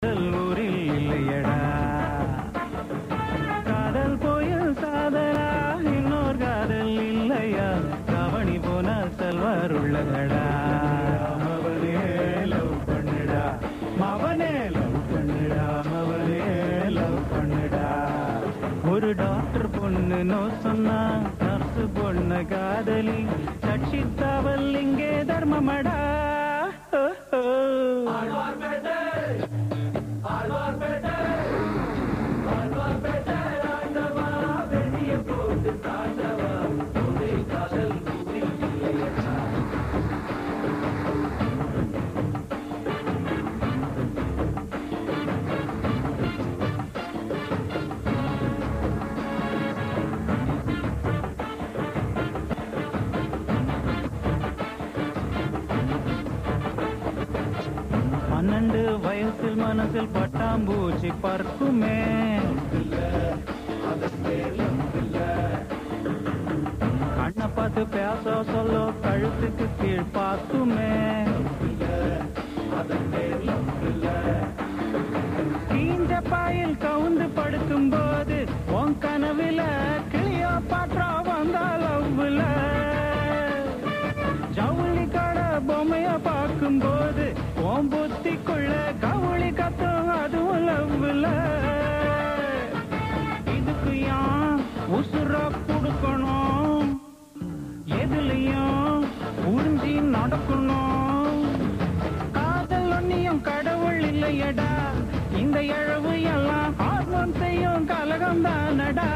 ஊரில் இல்லையடா காதல் போயில் சாதனா இன்னொரு காதல் இல்லையா கவனி போன செல்வார் உள்ளதடா அவனே லவ் பண்ணுடா அவனே லவ் பண்ணுடா அவனே லவ் பண்ணுடா ஒரு டாக்டர் பொண்ணு நோ சொன்னா நர்ஸ் பொண்ணு காதலி ரட்சித்தாவல் இங்கே தர்மமடா ஓ, ஓ. பன்னெண்டு வயசில் மனசில் பட்டாம்பூச்சி பறக்குமே கண்ணை பார்த்து பேச சொல்ல கழுத்துக்கு கீழ் பார்க்குமே கீஞ்ச பாயில் கவுந்து படுக்கும் போது உன் கனவுல கிளியோ பாற்றா வந்தால் அவ்வுல ஜவுளி கடை பொம்மைய பார்க்கும் போது உன் புத்திக்குள்ள கவுளி கத்தும் அதுவும் லவ்வுல இதுக்கு யான் உசுர கொடுக்கணும் எதுலயும் உறிஞ்சி நடக்கணும் காதல் ஒன்னியும் கடவுள் இல்லையடா இந்த இழவு எல்லாம் ஹார்மோன் செய்யும் கலகம் தானடா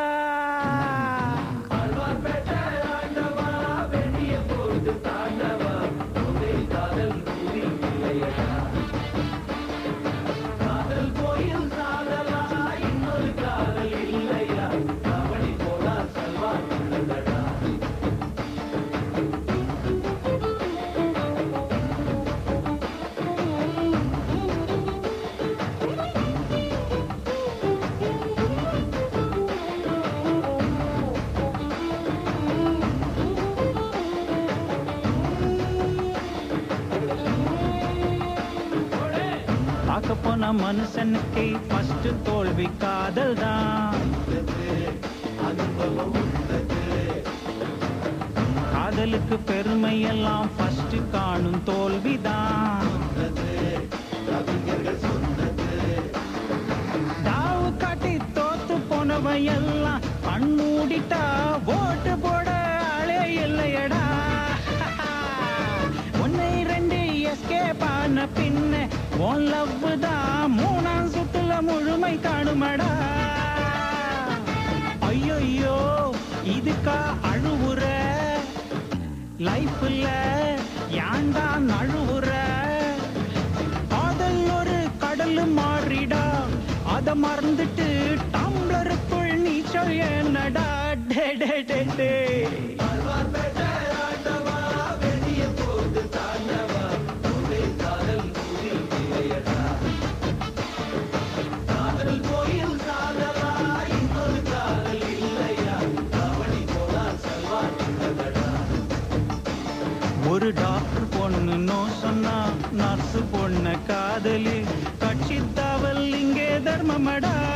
பார்க்க போன மனுஷனுக்கு ஃபர்ஸ்ட் தோல்வி காதல் தான் காதலுக்கு பெருமை எல்லாம் ஃபர்ஸ்ட் காணும் தோல்விதான் தாவு காட்டி தோத்து போனவன் எல்லாம் கண்மூடிட்டா ஓட்டு போட ஆளே இல்லையடா ஒன்னை ரெண்டு எஸ்கேப் ஆன பின்ன உன் லவ் தான் மூணாம் சுட்டுல முழுமை காணுமடா ஐயோ இதுக்கா அழுவுற லைஃப்ல ஏன்டா நழுவுற காதல் ஒரு கடல் மாறிடா அத மறந்துட்டு டம்ளருக்குள் நீச்சல் என்னடா டே டே டே டே ஒரு டாக்டர் பொண்ணு நோ சொன்னா நர்ஸ் பொண்ண காதலி கட்சி தாவல் இங்கே தர்மமடா